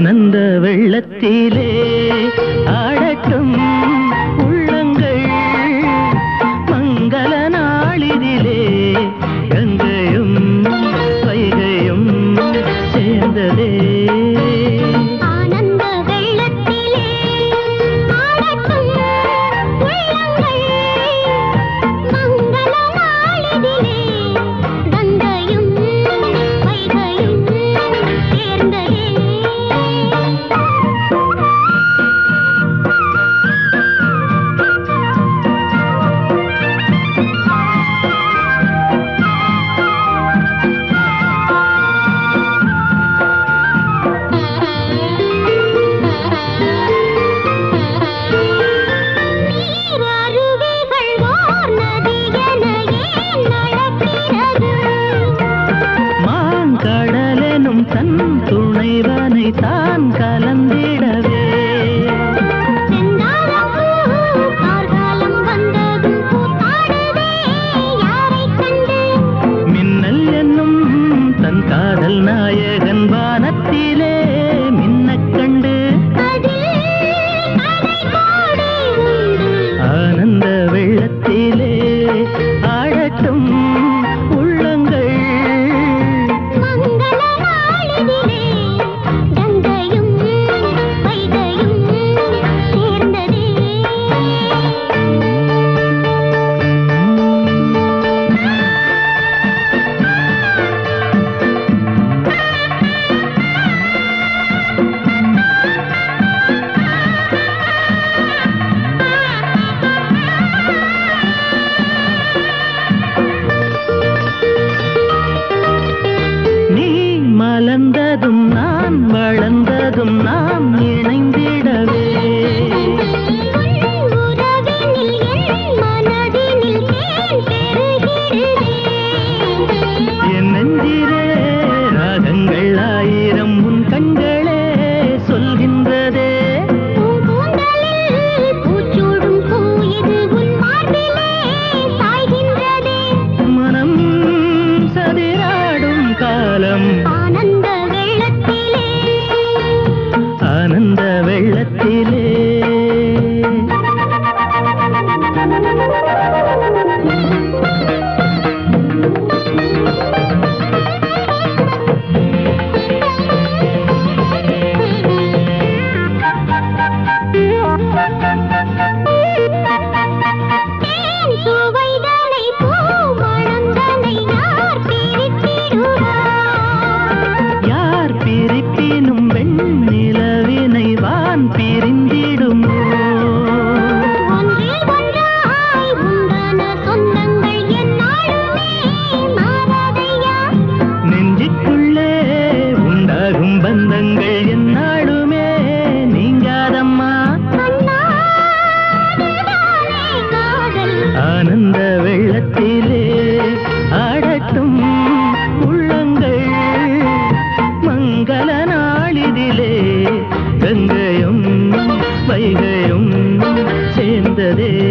ஆனந்த வெள்ளத்திலே ஆடட்டும் உள்ளங்கள் மங்கள நாளிதிலே கங்கையும் வைகையும் சேர்ந்ததே ஆனந்த வெள்ளத்திலே ஆடட்டும் உள்ளங்கள் மங்கள நாளிதிலே கங்கையும் வைகையும் சேர்ந்ததே நீரருவிகள் ஓர் நதியென ஏன் நடக்கிறது மாங்கடலெனும் தன் துணைவனை தான் கலந்திடவே செந்தாழம்பூ கார்காலம் வந்ததும் பூத்தாடுதே யாரைக் கண்டு மின்னல் என்னும் தன் காதல் நாயகன் வானத்திலே மின்னக் கண்டு அதில் கதை கோடி உண்டு ஆனந்த வெள்ளத்திலே ஆடட்டும் உள்ளங்கள் மங்கள நாளிதிலே கங்கையும் வைகையும் சேர்ந்ததே நீ மலர்ந்ததும் நான் வளர்ந்ததும் நாம் இணைந்திடவே உன் உறவினில் என் மனதினில் தேன் பெருகிறதே என் நெஞ்சிலே ராகங்கள் ஆயிரம் உன் கண்களே சொல்கின்றதே பூங்கூந்தலில் பூச்சூடும் பூ இது உன் மார்பிலே சாய்கின்றதே மனம் சதிராடும் காலம் ஆனந்த வெள்ளத்திலே ஆனந்த வெள்ளத்திலே தேன் சுவைதனை பூ மணந்தனை யார் பிரித்திடுவார் யார் பிரிப்பினும் வெண்ணிலவினை வான் பிரிந்திடுமோ ஒன்றில் ஒன்றாய் உண்டான சொந்தங்கள் எந்நாளுமே மாறாதையா நெஞ்சுக்குள்ளே உண்டாகும் பந்தங்கள் எந்நாளுமே நீங்காதம்மா கண்ணாடுதானே காதல் ஆனந்த வெள்ளத்திலே ஆடட்டும் உள்ளங்கள் மங்கள நாளிதிலே கங்கையும் வைகையும் சேர்ந்ததே